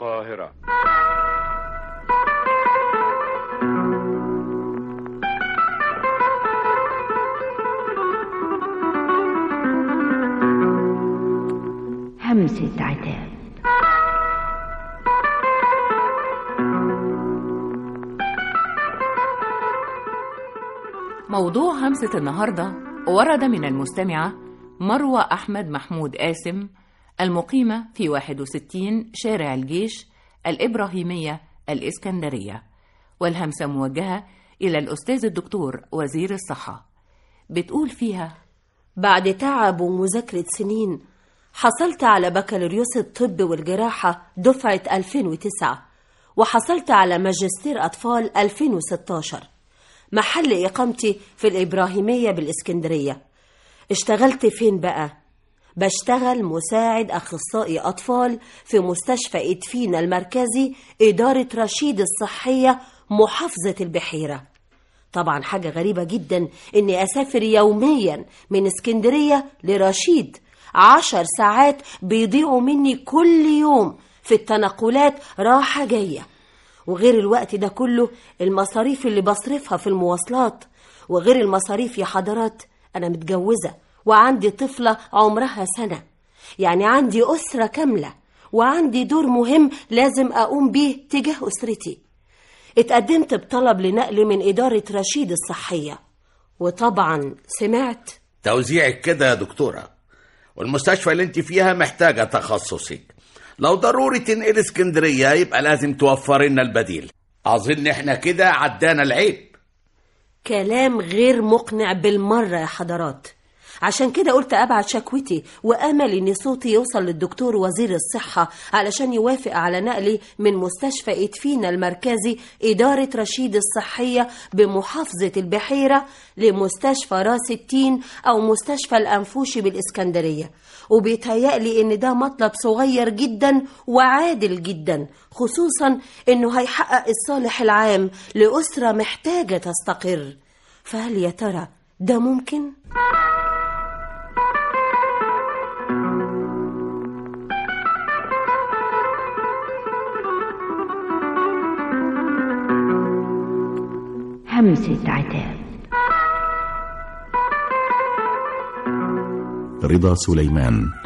القاهرة همسة عتاب موضوع همسة النهاردة ورد من المستمعة مروة أحمد محمود قاسم المقيمة في 61 شارع الجيش الإبراهيمية الإسكندرية والهمسة موجهة إلى الأستاذ الدكتور وزير الصحة بتقول فيها بعد تعب ومذاكرة سنين حصلت على بكالوريوس الطب والجراحة دفعة 2009 وحصلت على ماجستير أطفال 2016 محل إقامتي في الإبراهيمية بالإسكندرية اشتغلت فين بقى؟ بشتغل مساعد أخصائي أطفال في مستشفى إدفينا المركزي إدارة رشيد الصحية محافظة البحيرة طبعا حاجة غريبة جدا إني أسافر يوميا من اسكندرية لرشيد عشر ساعات بيضيعوا مني كل يوم في التنقلات راحة جاية وغير الوقت ده كله المصاريف اللي بصرفها في المواصلات وغير المصاريف يا حضرات أنا متجوزة وعندي طفلة عمرها سنة يعني عندي أسرة كاملة وعندي دور مهم لازم أقوم بيه تجاه أسرتي اتقدمت بطلب لنقل من إدارة رشيد الصحية وطبعا سمعت توزيعك كده يا دكتورة والمستشفى اللي انت فيها محتاجة تخصصك لو ضروري تنقل اسكندرية يبقى لازم توفر لنا البديل أظن احنا كده عدانا العيب كلام غير مقنع بالمرة يا حضرات عشان كده قلت أبعت شكوتي وأمل إن صوتي يوصل للدكتور وزير الصحة علشان يوافق على نقلي من مستشفى إدفينا المركزي إدارة رشيد الصحية بمحافظة البحيرة لمستشفى راس التين أو مستشفى الأنفوشي بالإسكندرية وبيتهيألي إن ده مطلب صغير جدا وعادل جدا خصوصا إنه هيحقق الصالح العام لأسرة محتاجة تستقر فهل يا ترى ده ممكن؟ همسة عتاب رضا سليمان